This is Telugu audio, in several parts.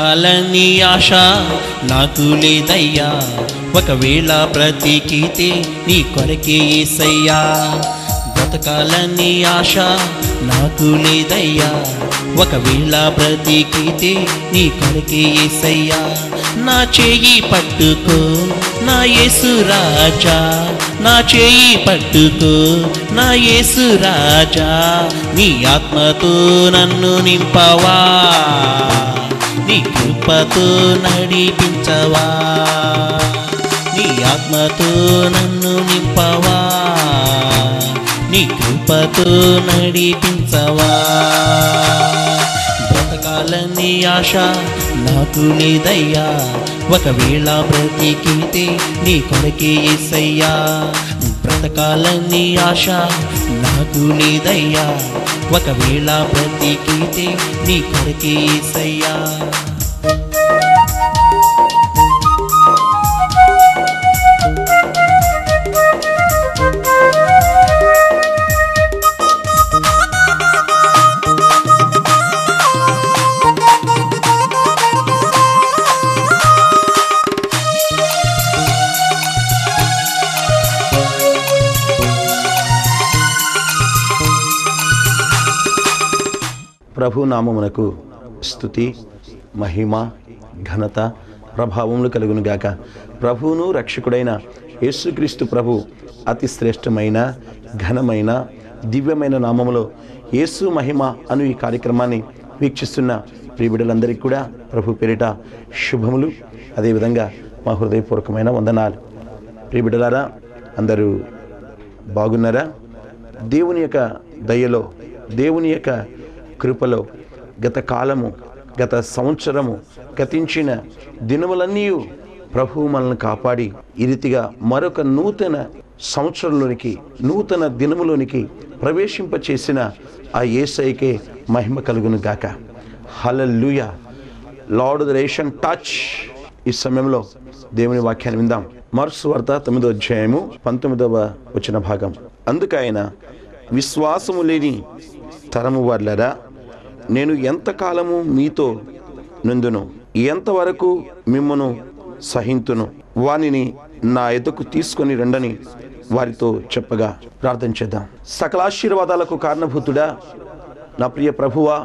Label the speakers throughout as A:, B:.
A: బ్రతకాలని ఆశ నాకు లేదయ్యా ఒకవేళ బ్రతికితే నీ కొరకే ఏసయ్యా బ్రతకాలని ఆశ నాకు లేదయ్యా ఒకవేళ బ్రతికితే నీ కొరకే ఏసయ్యా నా చేయి పట్టుకో నా యేసు రాజా నా చేయి పట్టుకో నా యేసు రాజా నీ ఆత్మతో నన్ను నింపవా నీ కృపతో నడిపించవా నీ ఆత్మతో నన్ను నింపవా నీ కృపతో నడిపించవా బ్రతకాలని ఆశ నాకు లేదయ్యా ఒకవేళ బ్రతికితే నీ కొరకే ఏసయ్యా బ్రతకాలని ఆశ నాకు లేదయ్యా ఒకవేళ బ్రతికితే నీ కొరకే ఏసయ్యా
B: ప్రభు నామమునకు స్థుతి మహిమ ఘనత ప్రభావములు కలుగును గాక ప్రభువును రక్షకుడైన యేసుక్రీస్తు ప్రభు అతి శ్రేష్టమైన ఘనమైన దివ్యమైన నామములో యేసు మహిమ అను ఈ కార్యక్రమాన్ని వీక్షిస్తున్న ప్రియబిడ్డలందరికీ కూడా ప్రభు పేరిట శుభములు అదేవిధంగా మా హృదయపూర్వకమైన వందనాలు ప్రియబిడ్డలారా అందరూ బాగున్నారా దేవుని యొక్క దయలో దేవుని యొక్క కృపలో గత కాలము గత సంవత్సరము గతించిన దినములన్నీ ప్రభువు మనల్ని కాపాడి ఈ రీతిగా మరొక నూతన సంవత్సరంలోనికి నూతన దినములోనికి ప్రవేశింపచేసిన ఆ ఏసైకే మహిమ కలుగును గాక hallelujah Lord the ration touch ఈ సమయంలో దేవుని వాక్యాన్ని విందాం మార్క్స్ వార్త తొమ్మిదో అధ్యాయము పంతొమ్మిదవ వచ్చిన భాగం అందుకైన విశ్వాసము లేని తరము వాళ్ళరా నేను ఎంతకాలము మీతో నుందును ఎంతవరకు మిమ్మను సహింతును వానిని నా ఎదుకు తీసుకొని రండని వారితో చెప్పగా ప్రార్థన చేద్దాం సకలాశీర్వాదాలకు కారణభూతుడా నా ప్రియ ప్రభువా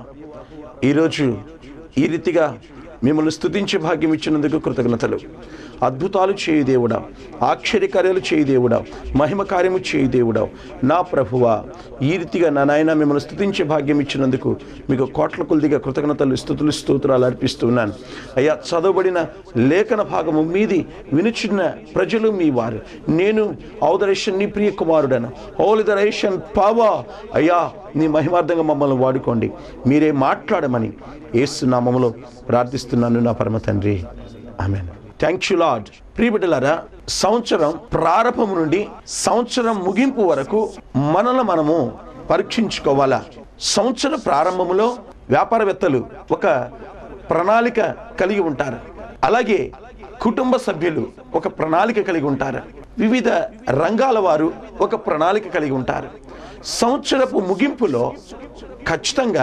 B: ఈరోజు ఈ రీతిగా మిమ్మల్ని స్తుతించే భాగ్యం ఇచ్చినందుకు కృతజ్ఞతలు అద్భుతాలు చేయి దేవుడా ఆశ్చర్యకార్యాలు చేయి దేవుడా మహిమ కార్యము చేయి దేవుడా నా ప్రభువా ఈ రీతిగా నా నాయన మిమ్మల్ని స్తుతించే భాగ్యం ఇచ్చినందుకు మీకు కోట్ల కొద్దిగా కృతజ్ఞతలు స్థుతులు స్తోత్రాలు అర్పిస్తున్నాను అయ్యా చదవబడిన లేఖన భాగము మీది వినుచున్న ప్రజలు మీ వారు నేను ఔదరేషన్ నీ ప్రియ కుమారుడను ఔలిదరేషన్ పావా అయ్యా నీ మహిమార్థంగా మమ్మల్ని వాడుకోండి మీరే మాట్లాడమని ఏసునామములో ప్రార్థిస్తున్నాను నా పరమ తండ్రి ఆమెన్ థ్యాంక్ యూ లాడ్ ప్రియబిడ్డలారా సంవత్సరం ప్రారంభం నుండి సంవత్సరం ముగింపు వరకు మనల్ని మనము పరీక్షించుకోవాలా సంవత్సర ప్రారంభములో వ్యాపారవేత్తలు ఒక ప్రణాళిక కలిగి ఉంటారు అలాగే కుటుంబ సభ్యులు ఒక ప్రణాళిక కలిగి ఉంటారు వివిధ రంగాల వారు ఒక ప్రణాళిక కలిగి ఉంటారు సంవత్సరపు ముగింపులో ఖచ్చితంగా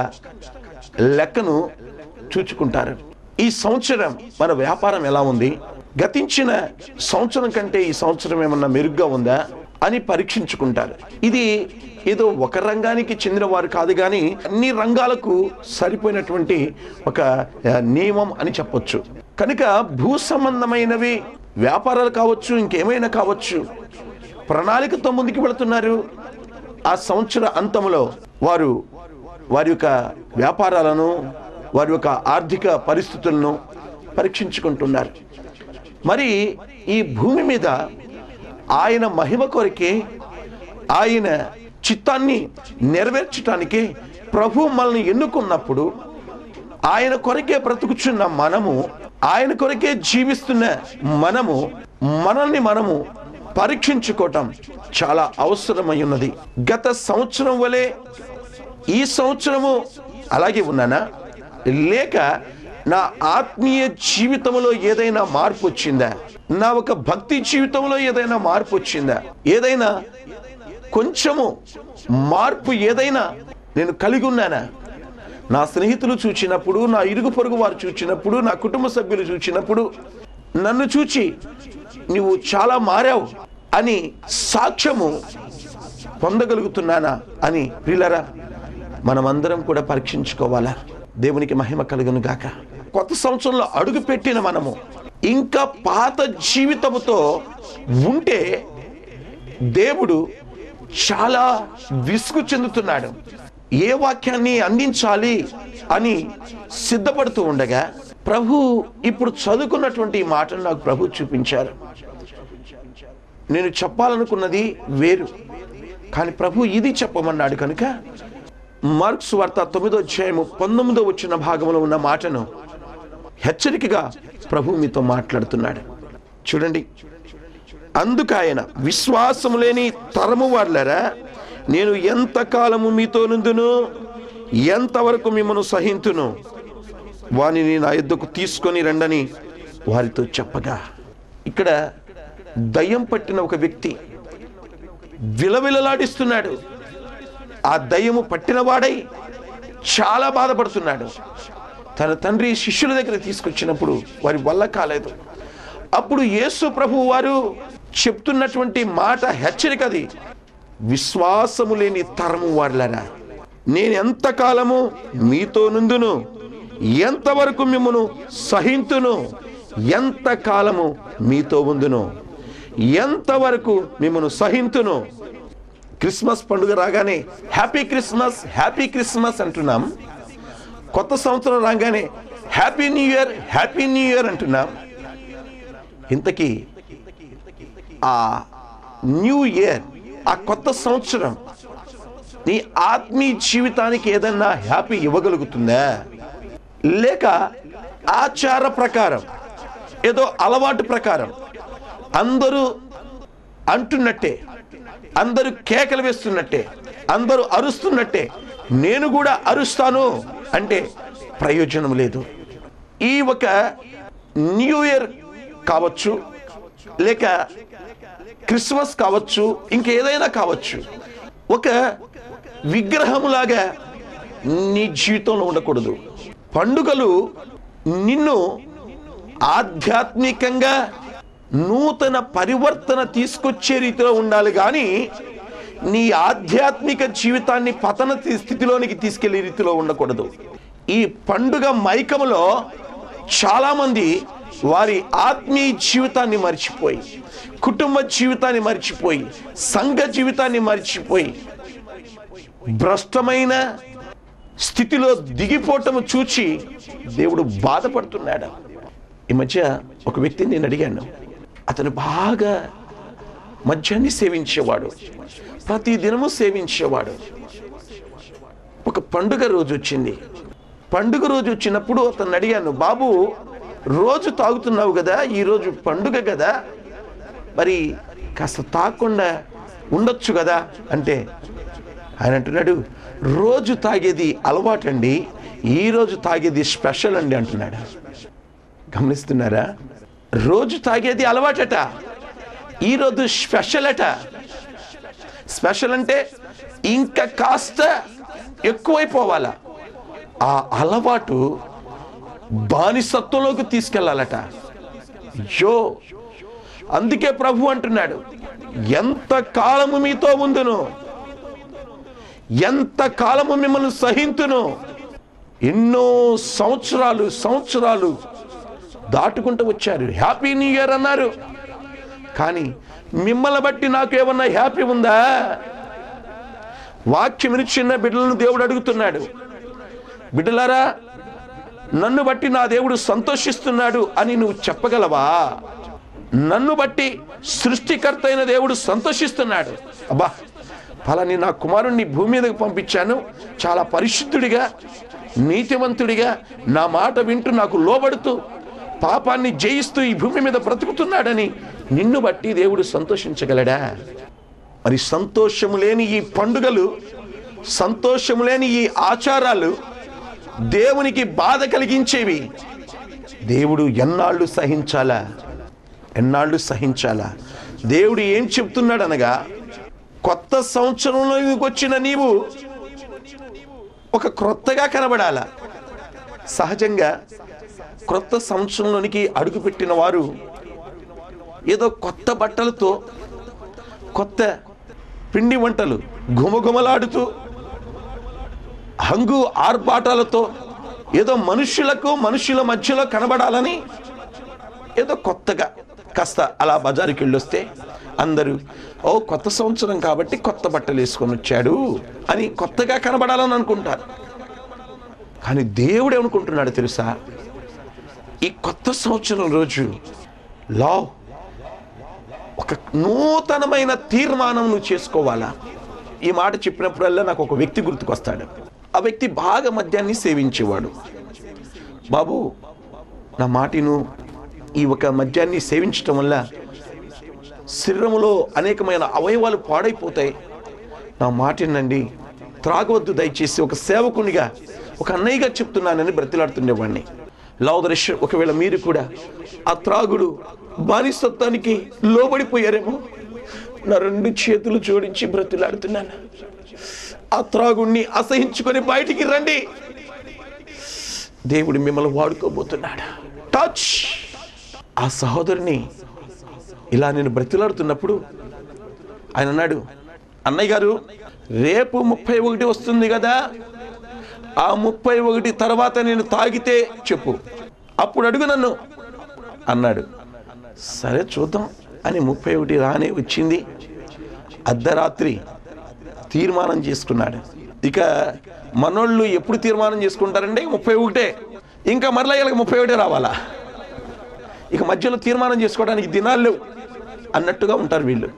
B: లెక్కను చూచుకుంటారు ఈ సంవత్సరం మన వ్యాపారం ఎలా ఉంది గతించిన సంవత్సరం కంటే ఈ సంవత్సరం ఏమన్నా మెరుగ్గా ఉందా అని పరీక్షించుకుంటారు ఇది ఏదో ఒక రంగానికి చెందిన వారు కాదు కానీ అన్ని రంగాలకు సరిపోయినటువంటి ఒక ఆ, నియమం అని చెప్పొచ్చు కనుక భూ సంబంధమైనవి వ్యాపారాలు కావచ్చు ఇంకేమైనా కావచ్చు ప్రణాళికతో ముందుకు వెళుతున్నారు ఆ సంవత్సర అంతంలో వారు వారి యొక్క వ్యాపారాలను వారి యొక్క ఆర్థిక పరిస్థితులను పరీక్షించుకుంటున్నారు మరి ఈ భూమి మీద ఆయన మహిమ కొరకే ఆయన చిత్తాన్ని నెరవేర్చటానికి ప్రభు మనల్ని ఎన్నుకున్నప్పుడు ఆయన కొరకే బ్రతుకుచున్న మనము ఆయన కొరకే జీవిస్తున్న మనము మనల్ని మనము పరీక్షించుకోవటం చాలా అవసరమై ఉన్నది గత సంవత్సరం వలె ఈ సంవత్సరము అలాగే ఉన్నానా లేక నా ఆత్మీయ జీవితంలో ఏదైనా మార్పు వచ్చిందా నా ఒక భక్తి జీవితంలో ఏదైనా మార్పు వచ్చిందా ఏదైనా కొంచెము మార్పు ఏదైనా నేను కలిగి ఉన్నానా నా స్నేహితులు చూచినప్పుడు నా ఇరుగు పొరుగు వారు చూచినప్పుడు నా కుటుంబ సభ్యులు చూచినప్పుడు నన్ను చూచి నువ్వు చాలా మారావు అని సాక్ష్యము పొందగలుగుతున్నానా అని ప్రియులరా మనమందరం కూడా పరీక్షించుకోవాలా దేవునికి మహిమ కలుగును గాక కొత్త సంవత్సరంలో అడుగు పెట్టిన మనము ఇంకా పాత జీవితముతో ఉంటే దేవుడు చాలా విసుగు చెందుతున్నాడు ఏ వాక్యాన్ని అందించాలి అని సిద్ధపడుతూ ఉండగా ప్రభు ఇప్పుడు చదువుకున్నటువంటి ఈ మాటను నాకు ప్రభు చూపించారు నేను చెప్పాలనుకున్నది వేరు కానీ ప్రభు ఇది చెప్పమన్నాడు కనుక మార్క్స్ వార్త తొమ్మిదో అధ్యాయము పంతొమ్మిదో వచ్చిన భాగంలో ఉన్న మాటను హెచ్చరికగా ప్రభు మీతో మాట్లాడుతున్నాడు చూడండి అందుకాయన విశ్వాసం లేని తరము వాళ్ళరా నేను ఎంత కాలము మీతో నుందును ఎంతవరకు మిమ్మను సహింతును వానిని నా యుద్ధకు తీసుకొని రండని వారితో చెప్పగా ఇక్కడ దయ్యం పట్టిన ఒక వ్యక్తి విలవిలలాడిస్తున్నాడు ఆ దయ్యము పట్టినవాడై చాలా బాధపడుతున్నాడు తన తండ్రి శిష్యుల దగ్గర తీసుకొచ్చినప్పుడు వారి వల్ల కాలేదు అప్పుడు యేసు ప్రభు వారు చెప్తున్నటువంటి మాట హెచ్చరికది విశ్వాసము లేని తరము వారులరా నేను ఎంతకాలము మీతో నుందును ఎంతవరకు మిమ్మను సహింతును ఎంత కాలము మీతో ఉందును ఎంతవరకు మిమ్మను సహింతును క్రిస్మస్ పండుగ రాగానే హ్యాపీ క్రిస్మస్ హ్యాపీ క్రిస్మస్ అంటున్నాం కొత్త సంవత్సరం రాగానే happy new year happy new year అంటున్నాం ఇంతకీ ఆ న్యూ ఇయర్ ఆ కొత్త సంవత్సరం నీ ఆత్మీయ జీవితానికి ఏదన్నా హ్యాపీ ఇవ్వగలుగుతుందా లేక ఆచార ప్రకారం ఏదో అలవాటు ప్రకారం అందరూ అంటున్నట్టే అందరూ కేకలు వేస్తున్నట్టే అందరూ అరుస్తున్నట్టే నేను కూడా అరుస్తాను అంటే ప్రయోజనం లేదు ఈ ఒక న్యూ ఇయర్ కావచ్చు లేక క్రిస్మస్ కావచ్చు ఇంకేదైనా కావచ్చు ఒక విగ్రహములాగా నీ జీవితంలో ఉండకూడదు పండుగలు నిన్ను ఆధ్యాత్మికంగా నూతన పరివర్తన తీసుకొచ్చే రీతిలో ఉండాలి కానీ నీ ఆధ్యాత్మిక జీవితాన్ని పతన తి- స్థితిలోనికి తీసుకెళ్లే రీతిలో ఉండకూడదు ఈ పండుగ మైకములో చాలామంది వారి ఆత్మీయ జీవితాన్ని మర్చిపోయి కుటుంబ జీవితాన్ని మర్చిపోయి సంఘ జీవితాన్ని మర్చిపోయి భ్రష్టమైన స్థితిలో దిగిపోవటము చూచి దేవుడు బాధపడుతున్నాడు ఈ మధ్య ఒక వ్యక్తిని నేను అడిగాను అతను బాగా మద్యాన్ని సేవించేవాడు ప్రతి దినము సేవించేవాడు ఒక పండుగ రోజు వచ్చింది పండుగ రోజు వచ్చినప్పుడు అతను అడిగాను బాబు రోజు తాగుతున్నావు కదా ఈరోజు పండుగ కదా మరి కాస్త తాగకుండా ఉండొచ్చు కదా అంటే ఆయన అంటున్నాడు రోజు తాగేది అలవాటండి ఈరోజు తాగేది స్పెషల్ అండి అంటున్నాడు గమనిస్తున్నారా రోజు తాగేది అలవాటట ఈరోజు స్పెషల్ అట స్పెషల్ అంటే ఇంకా కాస్త ఎక్కువైపోవాలా ఆ అలవాటు బానిసత్వంలోకి తీసుకెళ్ళాలట అయ్యో అందుకే ప్రభు అంటున్నాడు ఎంత కాలము మీతో ఉందును ఎంత కాలము మిమ్మల్ని సహింతును ఎన్నో సంవత్సరాలు సంవత్సరాలు దాటుకుంటూ వచ్చారు హ్యాపీ న్యూ ఇయర్ అన్నారు కానీ మిమ్మల్ని బట్టి నాకు ఏమన్నా హ్యాపీ ఉందా వాక్యం చిన్న బిడ్డలను దేవుడు అడుగుతున్నాడు బిడ్డలారా నన్ను బట్టి నా దేవుడు సంతోషిస్తున్నాడు అని నువ్వు చెప్పగలవా నన్ను బట్టి సృష్టికర్త అయిన దేవుడు సంతోషిస్తున్నాడు అబ్బా ఫలాని నా కుమారుణ్ణి భూమి మీదకి పంపించాను చాలా పరిశుద్ధుడిగా నీతివంతుడిగా నా మాట వింటూ నాకు లోబడుతూ పాపాన్ని జయిస్తూ ఈ భూమి మీద బ్రతుకుతున్నాడని నిన్ను బట్టి దేవుడు సంతోషించగలడా మరి సంతోషము లేని ఈ పండుగలు సంతోషము లేని ఈ ఆచారాలు దేవునికి బాధ కలిగించేవి దేవుడు ఎన్నాళ్ళు సహించాలా ఎన్నాళ్ళు సహించాలా దేవుడు ఏం చెప్తున్నాడు అనగా కొత్త సంవత్సరంలోకి వచ్చిన నీవు ఒక క్రొత్తగా కనబడాల సహజంగా క్రొత్త సంవత్సరంలోనికి అడుగుపెట్టిన వారు ఏదో కొత్త బట్టలతో కొత్త పిండి వంటలు గుమగుమలాడుతూ హంగు ఆర్భాటాలతో ఏదో మనుషులకు మనుషుల మధ్యలో కనబడాలని ఏదో కొత్తగా కాస్త అలా బజారుకి వెళ్ళొస్తే అందరూ ఓ కొత్త సంవత్సరం కాబట్టి కొత్త బట్టలు వేసుకొని వచ్చాడు అని కొత్తగా కనబడాలని అనుకుంటారు కానీ దేవుడు ఏమనుకుంటున్నాడు తెలుసా ఈ కొత్త సంవత్సరం రోజు లా ఒక నూతనమైన తీర్మానం నువ్వు చేసుకోవాలా ఈ మాట చెప్పినప్పుడల్లా నాకు ఒక వ్యక్తి గుర్తుకొస్తాడు ఆ వ్యక్తి బాగా మద్యాన్ని సేవించేవాడు బాబు నా మాటిను ఈ ఒక మద్యాన్ని సేవించటం వల్ల శరీరములో అనేకమైన అవయవాలు పాడైపోతాయి నా మాటినండి త్రాగవద్దు దయచేసి ఒక సేవకునిగా ఒక అన్నయ్యగా చెప్తున్నానని బ్రతిలాడుతుండేవాడిని లావుదరేష్ ఒకవేళ మీరు కూడా ఆ త్రాగుడు బానిసత్వానికి లోబడిపోయారేమో నా రెండు చేతులు జోడించి బ్రతిలాడుతున్నాను ఆ త్రాగుణ్ణి అసహించుకొని బయటికి రండి దేవుడు మిమ్మల్ని వాడుకోబోతున్నాడు టచ్ ఆ సహోదరుని ఇలా నేను బ్రతిలాడుతున్నప్పుడు ఆయన అన్నాడు అన్నయ్య గారు రేపు ముప్పై ఒకటి వస్తుంది కదా ఆ ముప్పై ఒకటి తర్వాత నేను తాగితే చెప్పు అప్పుడు అడుగు నన్ను అన్నాడు సరే చూద్దాం అని ముప్పై ఒకటి రానే వచ్చింది అర్ధరాత్రి తీర్మానం చేసుకున్నాడు ఇక మనోళ్ళు ఎప్పుడు తీర్మానం చేసుకుంటారంటే ముప్పై ఒకటే ఇంకా మరలా వీళ్ళకి ముప్పై ఒకటే రావాలా ఇక మధ్యలో తీర్మానం చేసుకోవడానికి దినాలు లేవు అన్నట్టుగా ఉంటారు వీళ్ళు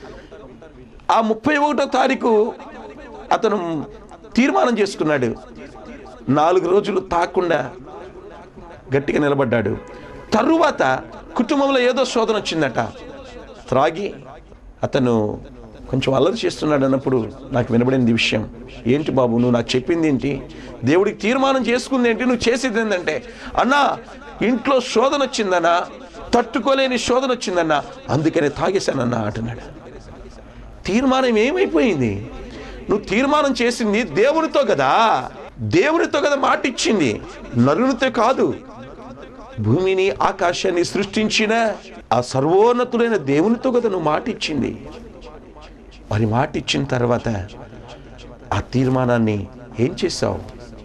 B: ఆ ముప్పై ఒకటో తారీఖు అతను తీర్మానం చేసుకున్నాడు నాలుగు రోజులు తాకుండా గట్టిగా నిలబడ్డాడు తరువాత కుటుంబంలో ఏదో శోధన వచ్చిందట త్రాగి అతను కొంచెం అల్లరి చేస్తున్నాడు అన్నప్పుడు నాకు వినబడింది ఈ విషయం ఏంటి బాబు నువ్వు నాకు చెప్పింది ఏంటి దేవుడికి తీర్మానం చేసుకుంది ఏంటి నువ్వు చేసేది ఏంటంటే అన్నా ఇంట్లో శోధన వచ్చిందన్నా తట్టుకోలేని శోధన వచ్చిందన్నా అందుకనే తాగేశానన్నా అంటున్నాడు తీర్మానం ఏమైపోయింది నువ్వు తీర్మానం చేసింది దేవునితో కదా దేవునితో కదా మాట ఇచ్చింది నరునితో కాదు భూమిని ఆకాశాన్ని సృష్టించిన ఆ సర్వోన్నతుడైన దేవునితో కదా నువ్వు మాట ఇచ్చింది మరి మాట ఇచ్చిన తర్వాత ఆ తీర్మానాన్ని ఏం చేశావు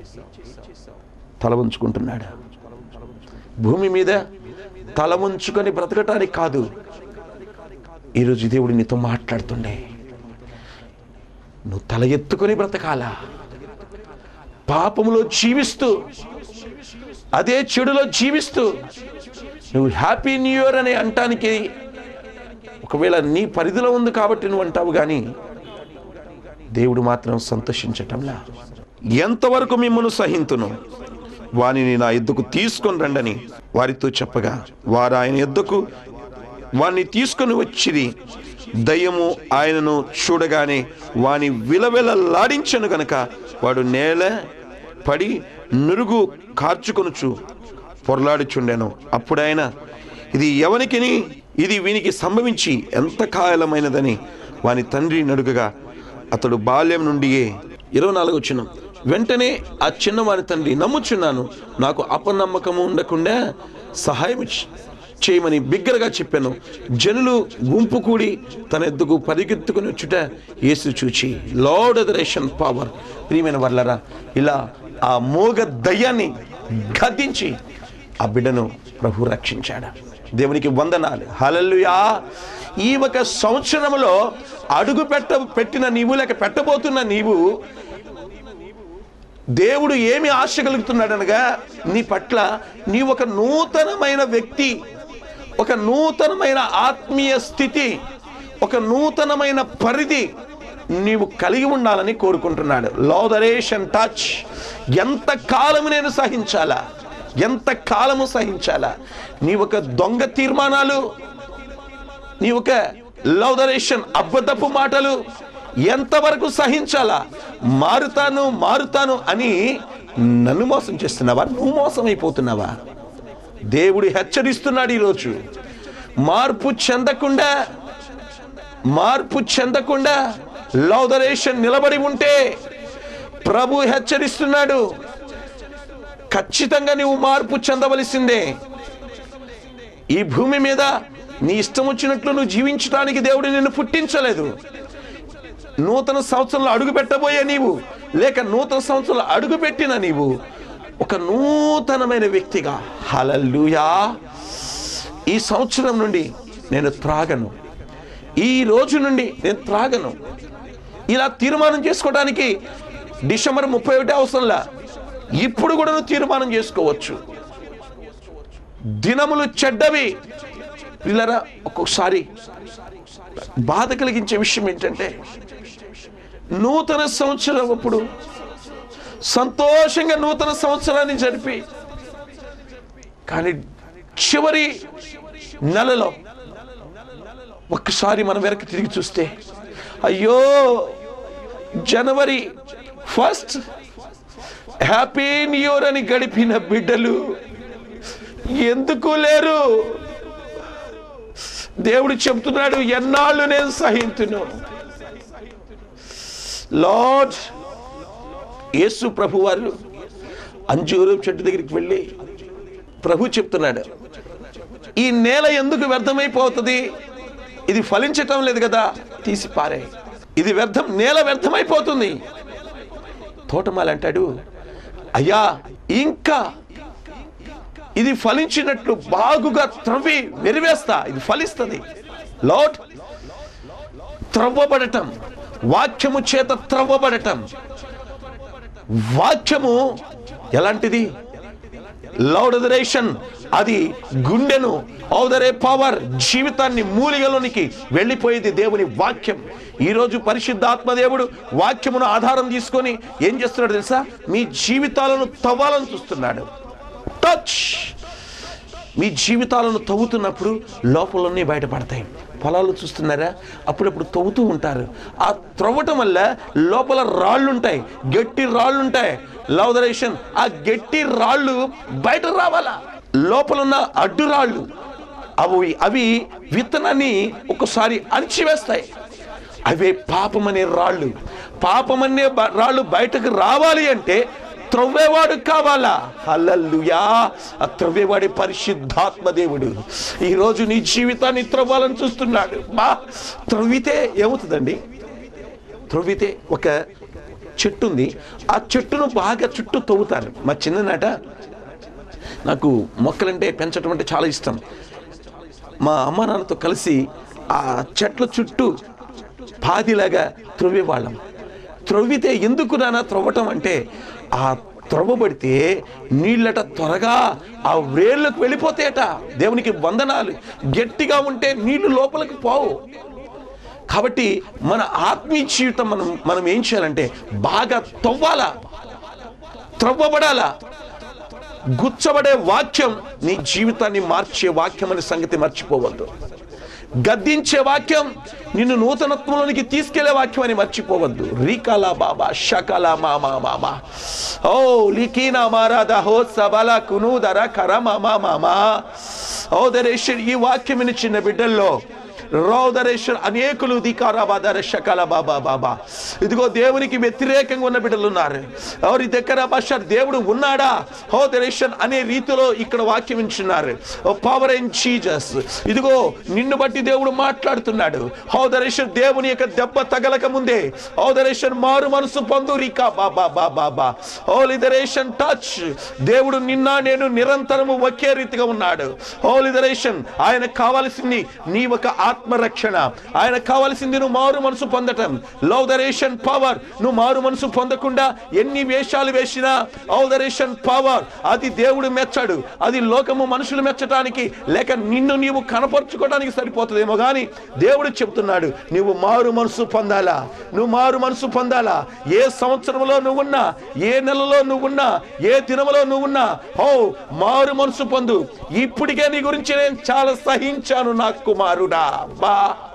B: తల ఉంచుకుంటున్నాడు భూమి మీద తల ఉంచుకొని బ్రతకటానికి కాదు ఈరోజు దేవుడు నీతో మాట్లాడుతుండే నువ్వు తల ఎత్తుకొని బ్రతకాలా పాపములో జీవిస్తూ అదే చెడులో జీవిస్తూ నువ్వు హ్యాపీ న్యూ ఇయర్ అని అంటానికి ఒకవేళ నీ పరిధిలో ఉంది కాబట్టి నువ్వు అంటావు కానీ దేవుడు మాత్రం సంతోషించటంలా ఎంతవరకు మిమ్మల్ని సహింతును వానిని నా ఎద్దుకు తీసుకొని రండని వారితో చెప్పగా వారు ఆయన ఎద్దుకు వాణ్ణి తీసుకొని వచ్చిరి దయ్యము ఆయనను చూడగానే వాని విలవిలలాడించను గనక వాడు నేల పడి నురుగు కార్చుకొనుచు పొరలాడుచుండెను అప్పుడు ఆయన ఇది ఎవనికిని ఇది వీనికి సంభవించి ఎంత కాయలమైనదని వాని తండ్రి నడుగగా అతడు బాల్యం నుండియే ఇరవై నాలుగు వచ్చిన వెంటనే ఆ చిన్నవాని తండ్రి నమ్ముచున్నాను నాకు అపనమ్మకము ఉండకుండా సహాయం చే- చేయమని బిగ్గరగా చెప్పాను జనులు గుంపు కూడి తన ఎద్దుకు పరిగెత్తుకుని వచ్చుట యేసు చూచి లార్డ్ అదరేషన్ పవర్ ప్రియమైన వర్లరా ఇలా ఆ మోగ దయ్యాన్ని గద్దించి ఆ బిడ్డను ప్రభు రక్షించాడు దేవునికి వందనాలు హల్లెలూయా ఈ ఒక సంవత్సరంలో అడుగు పెట్ట పెట్టిన నీవు లేక పెట్టబోతున్న నీవు దేవుడు ఏమి ఆశ కలుగుతున్నాడనగా నీ పట్ల నీ ఒక నూతనమైన వ్యక్తి ఒక నూతనమైన ఆత్మీయ స్థితి ఒక నూతనమైన పరిధి నీవు కలిగి ఉండాలని కోరుకుంటున్నాడు లోదరేషన్ టచ్ ఎంత కాలము నేను సహించాలా ఎంత కాలము సహించాలా నీ ఒక దొంగ తీర్మానాలు నీ ఒక లౌదరేషన్ అబద్ధపు మాటలు ఎంతవరకు సహించాలా మారుతాను మారుతాను అని నన్ను మోసం చేస్తున్నావా నువ్వు మోసం అయిపోతున్నావా దేవుడు హెచ్చరిస్తున్నాడు ఈరోజు మార్పు చెందకుండా మార్పు చెందకుండా లౌదరేషన్ నిలబడి ఉంటే ప్రభు హెచ్చరిస్తున్నాడు ఖచ్చితంగా నీవు మార్పు చెందవలసిందే ఈ భూమి మీద నీ ఇష్టం వచ్చినట్లు నువ్వు జీవించడానికి దేవుడు నిన్ను పుట్టించలేదు నూతన సంవత్సరంలో అడుగు పెట్టబోయే నీవు లేక నూతన సంవత్సరంలో అడుగు పెట్టిన నీవు ఒక నూతనమైన వ్యక్తిగా హలల్లుయా ఈ సంవత్సరం నుండి నేను త్రాగను ఈ రోజు నుండి నేను త్రాగను ఇలా తీర్మానం చేసుకోవడానికి డిసెంబర్ ముప్పై ఒకటి అవసరంలా ఇప్పుడు కూడా నువ్వు తీర్మానం చేసుకోవచ్చు దినములు చెడ్డవి పిల్లరా ఒక్కొక్కసారి బాధ కలిగించే విషయం ఏంటంటే నూతన సంవత్సరం అప్పుడు సంతోషంగా నూతన సంవత్సరాన్ని జరిపి కానీ చివరి నెలలో ఒక్కసారి మనం వెనక్కి తిరిగి చూస్తే అయ్యో జనవరి ఫస్ట్ హ్యాపీ న్యూ ఇయర్ అని గడిపిన బిడ్డలు ఎందుకు లేరు దేవుడు చెప్తున్నాడు ఎన్నాళ్ళు నేను సహించును లార్డ్ యేసు ప్రభు వారు అంజూరు చెట్టు దగ్గరికి వెళ్ళి ప్రభు చెప్తున్నాడు ఈ నేల ఎందుకు వ్యర్థమైపోతుంది ఇది ఫలించటం లేదు కదా తీసి పారే ఇది వ్యర్థం నేల వ్యర్థమైపోతుంది తోటమాలి అంటాడు అయ్యా ఇంకా ఇది ఫలించినట్లు బాగుగా త్రవ్వి వెరివేస్తా ఇది ఫలిస్తుంది లార్డ్ త్రవ్వబడటం వాక్యము చేత త్రవ్వబడటం వాక్యము ఎలాంటిది లౌడరేషన్ అది గుండెను ఔదరే పవర్ జీవితాన్ని మూలిగలోనికి వెళ్ళిపోయేది దేవుని వాక్యం ఈరోజు పరిశుద్ధాత్మ దేవుడు వాక్యమును ఆధారం తీసుకొని ఏం చేస్తున్నాడు తెలుసా మీ జీవితాలను తవ్వాలని చూస్తున్నాడు టచ్ మీ జీవితాలను తవ్వుతున్నప్పుడు లోపలన్నీ బయటపడతాయి పొలాలు చూస్తున్నారా అప్పుడప్పుడు తవ్వుతూ ఉంటారు ఆ త్రవ్వటం వల్ల లోపల రాళ్ళు ఉంటాయి గట్టి రాళ్ళు ఉంటాయి లౌదరేషన్ ఆ గట్టి రాళ్ళు బయట రావాలా లోపల ఉన్న అడ్డు రాళ్ళు అవి అవి విత్తనాన్ని ఒకసారి అణిచివేస్తాయి అవే పాపమనే రాళ్ళు పాపమనే బ- రాళ్ళు బయటకు రావాలి అంటే త్రవ్వేవాడు కావాలా హల్లల్లుయా ఆ త్రవ్వేవాడి పరిశుద్ధాత్మ దేవుడు ఈరోజు నీ జీవితాన్ని త్రవ్వాలని చూస్తున్నాడు బా త్రవ్వితే ఏమవుతుందండి త్రవ్వితే ఒక చెట్టు ఉంది ఆ చెట్టును బాగా చుట్టూ తవ్వుతారు మా చిన్ననాట నాకు మొక్కలంటే పెంచడం అంటే చాలా ఇష్టం మా అమ్మ నాన్నతో కలిసి ఆ చెట్ల చుట్టూ పాదిలాగా త్రవ్వేవాళ్ళం త్రవ్వితే ఎందుకు నాన్న త్రవ్వటం అంటే ఆ త్రవ్వబడితే నీళ్ళట త్వరగా ఆ వేళ్ళకు వెళ్ళిపోతాయట దేవునికి వందనాలు గట్టిగా ఉంటే నీళ్లు లోపలికి పోవు కాబట్టి మన ఆత్మీయ జీవితం మనం మనం ఏం చేయాలంటే బాగా తవ్వాలా త్రవ్వబడాలా గుచ్చబడే వాక్యం నీ జీవితాన్ని మార్చే వాక్యం అనే సంగతి మర్చిపోవద్దు గద్దించే వాక్యం నిన్ను నూతనత్వంలోనికి తీసుకెళ్లే వాక్యం అని మర్చిపోవద్దు రీకాలా బాబా షకాలా మామా మామా ఓ లికీనా మారాదా హో సబల కునూదర కర మామా మామా ఓ దరేశ్వర్ ఈ వాక్యం చిన్న బిడ్డల్లో రౌదరేశ్వర్ అనేకులు ధికారాబాదర శకల బాబా బాబా ఇదిగో దేవునికి వ్యతిరేకంగా ఉన్న బిడ్డలు ఉన్నారు ఎవరి దగ్గర భాష దేవుడు ఉన్నాడా హోదరేశ్వర్ అనే రీతిలో ఇక్కడ వాక్యం ఇచ్చున్నారు పవర్ అండ్ చీజస్ ఇదిగో నిన్ను బట్టి దేవుడు మాట్లాడుతున్నాడు హోదరేశ్వర్ దేవుని యొక్క దెబ్బ తగలక ముందే హోదరేశ్వర్ మారు మనసు పొందు రికా బాబా బాబా బా హోలిదరేషన్ టచ్ దేవుడు నిన్న నేను నిరంతరము ఒకే రీతిగా ఉన్నాడు హోలిదరేషన్ ఆయన కావాల్సింది నీ ఒక ఆత్మరక్షణ ఆయన కావాల్సింది నువ్వు మారు మనసు పొందటం లౌదరేషన్ పవర్ నువ్వు మారు మనసు పొందకుండా ఎన్ని వేషాలు వేసినా ఔదరేషన్ పవర్ అది దేవుడు మెచ్చాడు అది లోకము మనుషులు మెచ్చటానికి లేక నిన్ను నీవు కనపరుచుకోవడానికి సరిపోతుందేమో కానీ దేవుడు చెప్తున్నాడు నువ్వు మారు మనసు పొందాలా నువ్వు మారు మనసు పొందాలా ఏ సంవత్సరంలో నువ్వున్నా ఏ నెలలో నువ్వున్నా ఏ దినములో నువ్వున్నా ఓ మారు మనసు పొందు ఇప్పటికే నీ గురించి నేను చాలా సహించాను నా కుమారుడా బా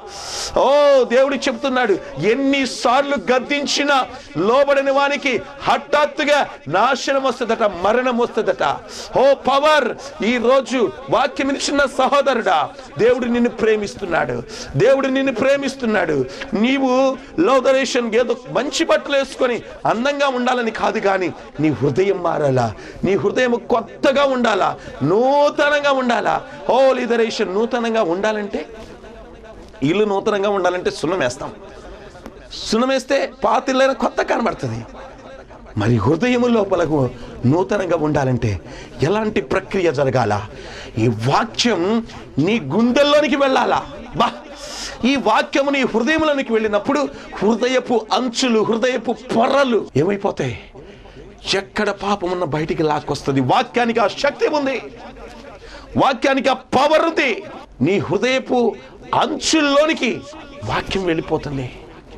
B: ఓ దేవుడు చెప్తున్నాడు ఎన్నిసార్లు గద్దించిన లోబడని వానికి హఠాత్తుగా నాశనం వస్తుందట మరణం వస్తుందట ఓ పవర్ ఈ రోజు వాక్యం ఇచ్చిన సహోదరుడా దేవుడు నిన్ను ప్రేమిస్తున్నాడు దేవుడు నిన్ను ప్రేమిస్తున్నాడు నీవు లోదరేషన్ ఏదో మంచి బట్టలు వేసుకొని అందంగా ఉండాలని కాదు కానీ నీ హృదయం మారాలా నీ హృదయం కొత్తగా ఉండాలా నూతనంగా ఉండాలా ఓ లిదరేషన్ నూతనంగా ఉండాలంటే ఇల్లు నూతనంగా ఉండాలంటే సున్నం వేస్తాం సున్నం వేస్తే పాత ఇల్లైనా కొత్త కనబడుతుంది మరి హృదయము లోపలకు నూతనంగా ఉండాలంటే ఎలాంటి ప్రక్రియ జరగాల ఈ వాక్యం నీ గుండెల్లోనికి వెళ్ళాలా బా ఈ వాక్యము నీ హృదయంలోనికి వెళ్ళినప్పుడు హృదయపు అంచులు హృదయపు పొరలు ఏమైపోతాయి ఎక్కడ పాపం ఉన్న బయటికి లాక్కొస్తుంది వాక్యానికి ఆ శక్తి ఉంది వాక్యానికి ఆ పవర్ ఉంది నీ హృదయపు అంచుల్లోనికి వాక్యం వెళ్ళిపోతుంది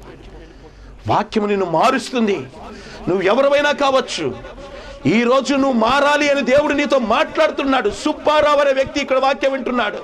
B: వాక్యం నిన్ను మారుస్తుంది నువ్వు ఎవరివైనా కావచ్చు ఈ రోజు నువ్వు మారాలి అని దేవుడు నీతో మాట్లాడుతున్నాడు సుబ్బారావు అనే వ్యక్తి ఇక్కడ వాక్యం వింటున్నాడు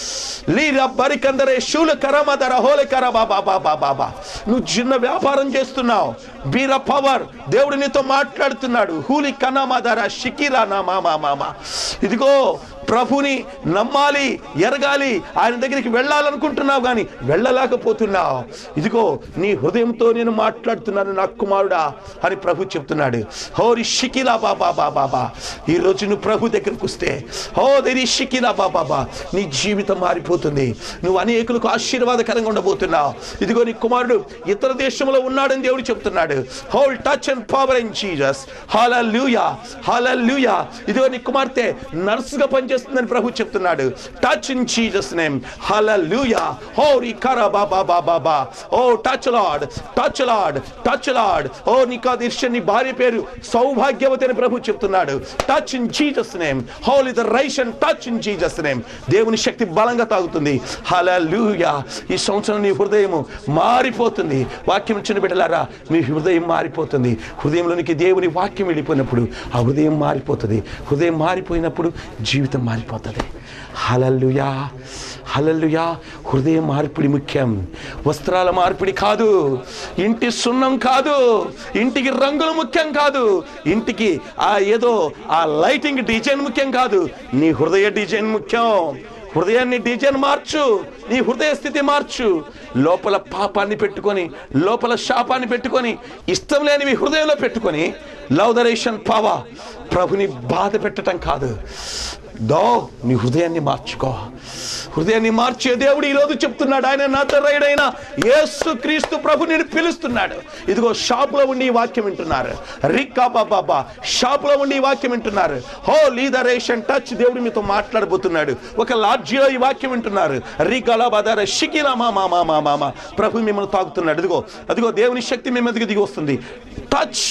B: లీరా బరికందరే శూల కరమదర హోల కర బాబా బాబా బాబా నువ్వు చిన్న వ్యాపారం చేస్తున్నావు బీర పవర్ దేవుడు నీతో మాట్లాడుతున్నాడు హూలి కనమదర షికిరా నా మామా మామ ఇదిగో ప్రభుని నమ్మాలి ఎరగాలి ఆయన దగ్గరికి వెళ్ళాలనుకుంటున్నావు కానీ వెళ్ళలేకపోతున్నావు ఇదిగో నీ హృదయంతో నేను మాట్లాడుతున్నాను నా కుమారుడా అని ప్రభు చెప్తున్నాడు హోరి షికిలా బాబా బాబా బాబా ఈ రోజు నువ్వు ప్రభు దగ్గరకు వస్తే హో దేని షికిలా బాబా బాబా నీ జీవితం మారిపోతుంది నువ్వు అనేకులకు ఆశీర్వాదకరంగా ఉండబోతున్నావు ఇదిగో నీ కుమారుడు ఇతర దేశంలో ఉన్నాడని దేవుడు చెప్తున్నాడు whole touch and power in Jesus hallelujah hallelujah ఇదిగో నీ కుమార్తె నర్సుగా పనిచేస్తుందని ప్రభు చెప్తున్నాడు touch in Jesus name hallelujah హో రీ కర బాబా బాబా బా ఓ touch Lord touch Lord touch Lord ఓ నీకు అది నీ భార్య పేరు సౌభాగ్యవతి అని ప్రభు చెప్తున్నాడు touch in Jesus name whole is rise and touch in Jesus name దేవుని శక్తి బలంగా తాగుతుంది హల్లెలూయా ఈ సంవత్సరం నీ హృదయము మారిపోతుంది వాక్యం ఇచ్చిన బిడ్డలారా మీ హృదయం మారిపోతుంది హృదయంలోనికి దేవుని వాక్యం వెళ్ళిపోయినప్పుడు ఆ హృదయం మారిపోతుంది హృదయం మారిపోయినప్పుడు జీవితం మారిపోతుంది హలల్లుయా హలల్లుయా హృదయ మార్పిడి ముఖ్యం వస్త్రాల మార్పిడి కాదు ఇంటి సున్నం కాదు ఇంటికి రంగులు ముఖ్యం కాదు ఇంటికి ఆ ఏదో ఆ లైటింగ్ డిజైన్ ముఖ్యం కాదు నీ హృదయ డిజైన్ ముఖ్యం హృదయాన్ని డిజైన్ మార్చు నీ హృదయ స్థితి మార్చు లోపల పాపాన్ని పెట్టుకొని లోపల శాపాన్ని పెట్టుకొని ఇష్టం లేనివి హృదయంలో పెట్టుకొని లౌదరేషన్ పావా ప్రభుని బాధ పెట్టడం కాదు దో నీ హృదయాన్ని మార్చుకో హృదయాన్ని మార్చే దేవుడు ఈరోజు చెప్తున్నాడు ఆయన నతరైడైన యేసు క్రీస్తు ప్రభు నేను పిలుస్తున్నాడు ఇదిగో షాపులో ఉండి ఈ వాక్యం వింటున్నారు రిక్కా బాబా షాపులో ఉండి ఈ వాక్యం వింటున్నారు హో లీదరేషన్ టచ్ దేవుడు మీతో మాట్లాడబోతున్నాడు ఒక లాడ్జిలో ఈ వాక్యం వింటున్నారు రికాలా బదార షికిలా మా మా మా మా మా ప్రభు మిమ్మల్ని తాకుతున్నాడు ఇదిగో అదిగో దేవుని శక్తి మీ మీదకి దిగి వస్తుంది టచ్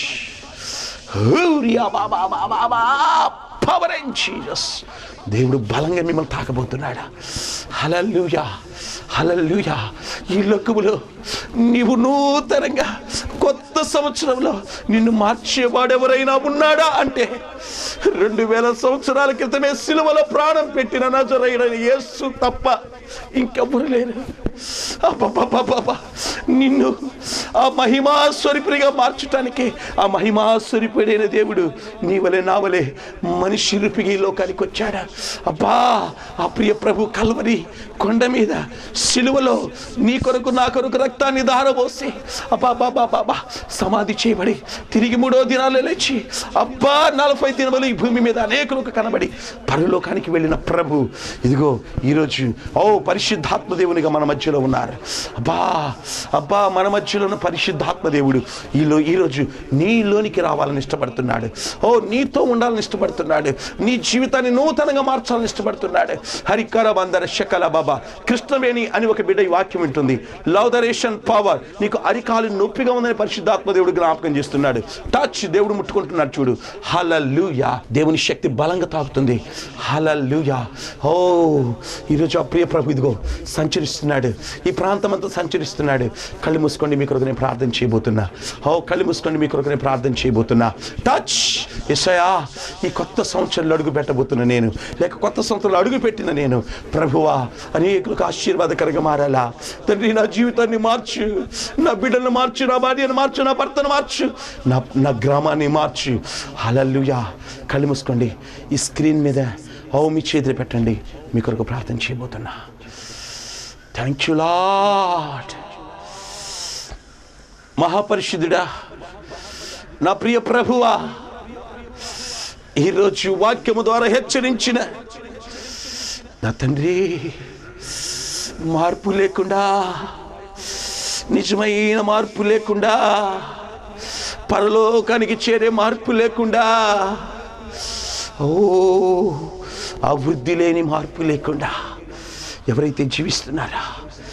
B: హూరియా బాబా బాబా బా పవర్ అండ్ జీసస్ దేవుడు బలంగా మిమ్మల్ని తాకబోతున్నాడు హలల్లుయా హలల్లుయా ఈ లోకములో నీవు నూతనంగా కొత్త సంవత్సరంలో నిన్ను మార్చేవాడెవరైనా ఉన్నాడా అంటే రెండు వేల సంవత్సరాల క్రితమే సిలువలో ప్రాణం పెట్టిన నజరైన యేసు తప్ప ఇంకెవ్వరు లేరు అబ్బబ్బబ్బబ్బబ్బ. నిన్ను ఆ మహిమాస్వరూపిగా మార్చటానికి ఆ మహిమాస్వరూపుడైన దేవుడు నీ వలె నా వలె మనిషి రూపిగా ఈ లోకానికి వచ్చాడా అబ్బా ఆ ప్రియ ప్రభు కల్వరి కొండ మీద సిలువలో నీ కొరకు నా కొరకు రక్తాన్ని దారబోసి అబ్బా బాబా బాబా సమాధి చేయబడి తిరిగి మూడో దినాలు లేచి అబ్బా నలభై దినములు ఈ భూమి మీద అనేకులకు కనబడి పరలోకానికి వెళ్ళిన ప్రభు ఇదిగో ఈరోజు ఓ పరిశుద్ధాత్మ దేవునిగా మన మధ్యలో ఉన్నారు అబ్బా అబ్బా మన మధ్యలో ఉన్న పరిశుద్ధాత్మ దేవుడు ఈలో ఈరోజు నీలోనికి రావాలని ఇష్టపడుతున్నాడు ఓ నీతో ఉండాలని ఇష్టపడుతున్నాడు నీ జీవితాన్ని నూతనంగా మార్చాలని ఇష్టపడుతున్నాడు హరికర బందర శకల బాబా కృష్ణవేణి అని ఒక బిడ్డ ఈ వాక్యం ఉంటుంది లౌదరేషన్ పవర్ నీకు అరికాలు నొప్పిగా ఉందని పరిశుద్ధాత్మ దేవుడు జ్ఞాపకం చేస్తున్నాడు టచ్ దేవుడు ముట్టుకుంటున్నాడు చూడు హలలుయా దేవుని శక్తి బలంగా తాకుతుంది హలలుయా ఓ ఈరోజు ఆ ప్రియ ప్రభు ఇదిగో సంచరిస్తున్నాడు ఈ ప్రాంతం అంతా సంచరిస్తున్నాడు కళ్ళు మూసుకోండి మీ కొరకు నేను ప్రార్థన చేయబోతున్నా ఓ కళ్ళు మూసుకోండి మీ కొరకు నేను ప్రార్థన చేయబోతున్నా టచ్ ఎసయా ఈ కొత్త సంవత్సరంలో అడుగు పెట్టబోతున్నా నేను లేక కొత్త సంవత్సరంలో అడుగు పెట్టిన నేను ప్రభువా అనేకులకు ఆశీర్వాదకరంగా మారాలా తండ్రి నా జీవితాన్ని మార్చు నా బిడ్డలను మార్చు నా భార్యను మార్చు నా భర్తను మార్చు నా నా గ్రామాన్ని మార్చు హల్లెలూయా కళ్ళు మూసుకోండి ఈ స్క్రీన్ మీద ఓ మీ చేతులు పెట్టండి మీ కొరకు ప్రార్థన చేయబోతున్నా థ్యాంక్ యూ లాడ్ మహాపరిశుద్ధుడా నా ప్రియ ప్రభువా ఈరోజు వాక్యము ద్వారా హెచ్చరించిన నా తండ్రి మార్పు లేకుండా నిజమైన మార్పు లేకుండా పరలోకానికి చేరే మార్పు లేకుండా ఓ ఆ వృద్ధి లేని మార్పు లేకుండా ఎవరైతే జీవిస్తున్నారా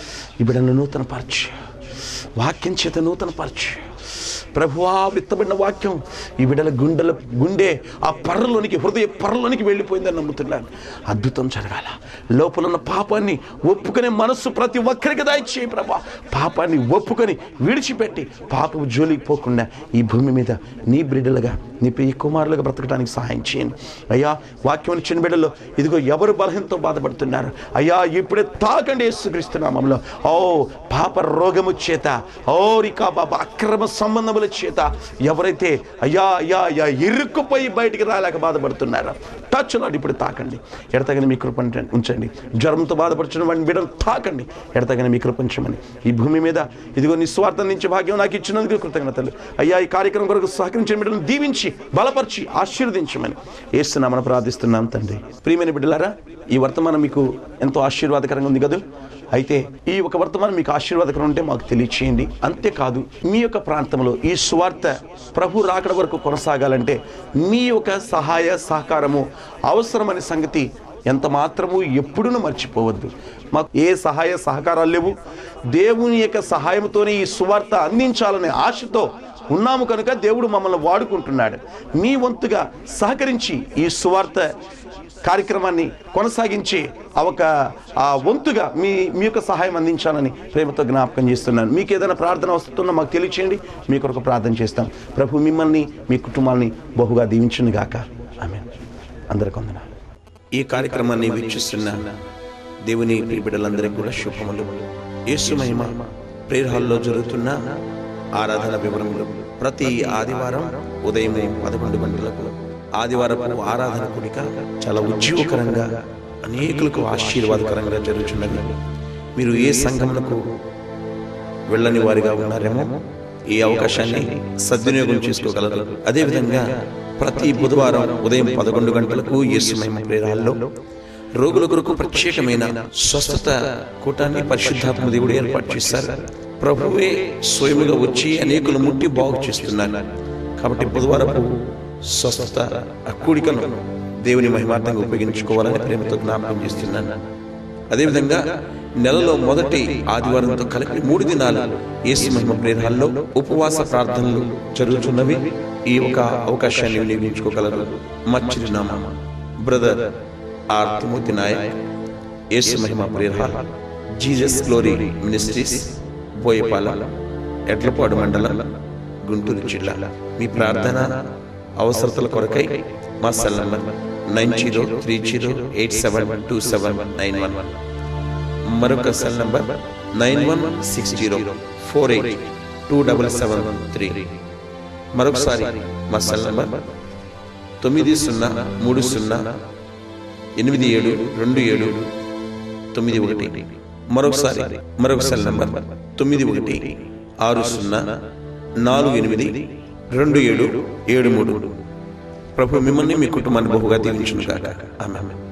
B: ఈ బిడ్డను నూతనపరచు వాక్యం చేత నూతనపరచు ప్రభువా విత్తబడిన వాక్యం ఈ బిడ్డల గుండెల గుండె ఆ పర్రలోనికి హృదయ పర్రలోనికి వెళ్ళిపోయిందని నమ్ముతున్నాను అద్భుతం జరగాల లోపల ఉన్న పాపాన్ని ఒప్పుకునే మనస్సు ప్రతి ఒక్కరికి దయచేయి ప్రభా పాపాన్ని ఒప్పుకొని విడిచిపెట్టి పాపపు జోలికి పోకుండా ఈ భూమి మీద నీ బిడ్డలుగా నీ ప్రియ కుమారులుగా బ్రతకడానికి సహాయం చేయండి అయ్యా వాక్యం చిన్న బిడ్డలు ఇదిగో ఎవరు బలహీనతో బాధపడుతున్నారు అయ్యా ఇప్పుడే తాకండి యేసుక్రీస్తునామంలో ఓ పాప రోగము చేత ఓ రికా బాబా అక్రమ సంబంధముల చేత ఎవరైతే అయ్యా అయ్యా అయ్యా ఇరుక్కుపోయి బయటికి రాలేక బాధపడుతున్నారో టచ్ నాడు ఇప్పుడు తాకండి ఎడతగని మీ కృప ఉంచండి జ్వరంతో బాధపడుతున్న వాడిని బిడ్డలు తాకండి ఎడతగని మీ కృప ఉంచమని ఈ భూమి మీద ఇదిగో నిస్వార్థం నుంచి భాగ్యం నాకు ఇచ్చినందుకు కృతజ్ఞతలు అయ్యా ఈ కార్యక్రమం కొరకు సహకరించిన బిడ్డలను దీవించి బలపరిచి ఆశీర్వదించమని ఏస్తున్నామని ప్రార్థిస్తున్నాం తండ్రి ప్రియమైన బిడ్డలారా ఈ వర్తమానం మీకు ఎంతో ఆశీర్వాదకరంగా ఉంది కదా అయితే ఈ ఒక వర్తమానం మీకు ఆశీర్వాదకరం ఉంటే మాకు తెలియచేయండి అంతేకాదు మీ యొక్క ప్రాంతంలో ఈ స్వార్థ ప్రభు రాకడ వరకు కొనసాగాలంటే మీ యొక్క సహాయ సహకారము అవసరమనే సంగతి ఎంత మాత్రము ఎప్పుడూ మర్చిపోవద్దు మాకు ఏ సహాయ సహకారాలు లేవు దేవుని యొక్క సహాయంతోనే ఈ సువార్త అందించాలనే ఆశతో ఉన్నాము కనుక దేవుడు మమ్మల్ని వాడుకుంటున్నాడు మీ వంతుగా సహకరించి ఈ సువార్త కార్యక్రమాన్ని కొనసాగించి ఒక ఆ వంతుగా మీ మీ యొక్క సహాయం అందించాలని ప్రేమతో జ్ఞాపకం చేస్తున్నాను మీకు ఏదైనా ప్రార్థన వస్తున్నా మాకు తెలియచేయండి మీ కొరకు ప్రార్థన చేస్తాం ప్రభు మిమ్మల్ని మీ కుటుంబాన్ని బహుగా దీవించును గాక ఆమె అందరికి వందనాలు ఈ కార్యక్రమాన్ని వీక్షిస్తున్న దేవుని ప్రియ బిడ్డలందరికీ కూడా శుభములు యేసు మహిమ ప్రేయర్ హాల్లో జరుగుతున్న ఆరాధన వివరములు ప్రతి ఆదివారం ఉదయం పదకొండు గంటలకు ఆదివారపు ఆరాధన కూడిక చాలా ఉద్యోగకరంగా అనేకులకు ఆశీర్వాదకరంగా జరుగుతున్నది మీరు ఏ సంఘములకు వెళ్ళని వారిగా ఉన్నారేమో ఈ అవకాశాన్ని సద్వినియోగం చేసుకోగలరు అదేవిధంగా ప్రతి బుధవారం ఉదయం పదకొండు గంటలకు యేసు మహిమ ప్రేరాల్లో రోగుల కొరకు ప్రత్యేకమైన స్వస్థత కూటాన్ని పరిశుద్ధాత్మ దేవుడు ఏర్పాటు చేశారు ప్రభువే స్వయముగా వచ్చి అనేకులు ముట్టి బాగు చేస్తున్నారు కాబట్టి బుధవారపు స్వస్థత ఆ కూడికను దేవుని మహిమార్థంగా ఉపయోగించుకోవాలని ప్రేమతో జ్ఞాపకం చేస్తున్నాను అదేవిధంగా నెలలో మొదటి ఆదివారంతో కలిపి మూడు దినాలు యేసు మహిమ ప్రేరాల్లో ఉపవాస ప్రార్థనలు జరుగుతున్నవి ఈ ఒక అవకాశాన్ని వినియోగించుకోగలరు మా చిరునామా బ్రదర్ ఆర్ తిమోతి నాయక్ యేసు మహిమ ప్రేరహాల్ Jesus Glory Ministries Boyapala Edlapadu మండలం గుంటూరు జిల్లా మీ ప్రార్థన అవసరతల కొరకై మా cell number nine zero three zero eight seven two seven nine one మరొక cell number nine one six zero four eight two double seven three మరొకసారి మా సెల్ నంబర్ తొమ్మిది సున్నా మూడు సున్నా ఎనిమిది ఏడు రెండు ఏడు తొమ్మిది ఒకటి మరొకసారి మరొక సెల్ నంబర్ తొమ్మిది ఒకటి ఆరు సున్నా నాలుగు ఎనిమిది రెండు ఏడు ఏడు మూడు ప్రభు మిమ్మల్ని మీ కుటుంబాన్ని బహుగా దీవించును కాక ఆమె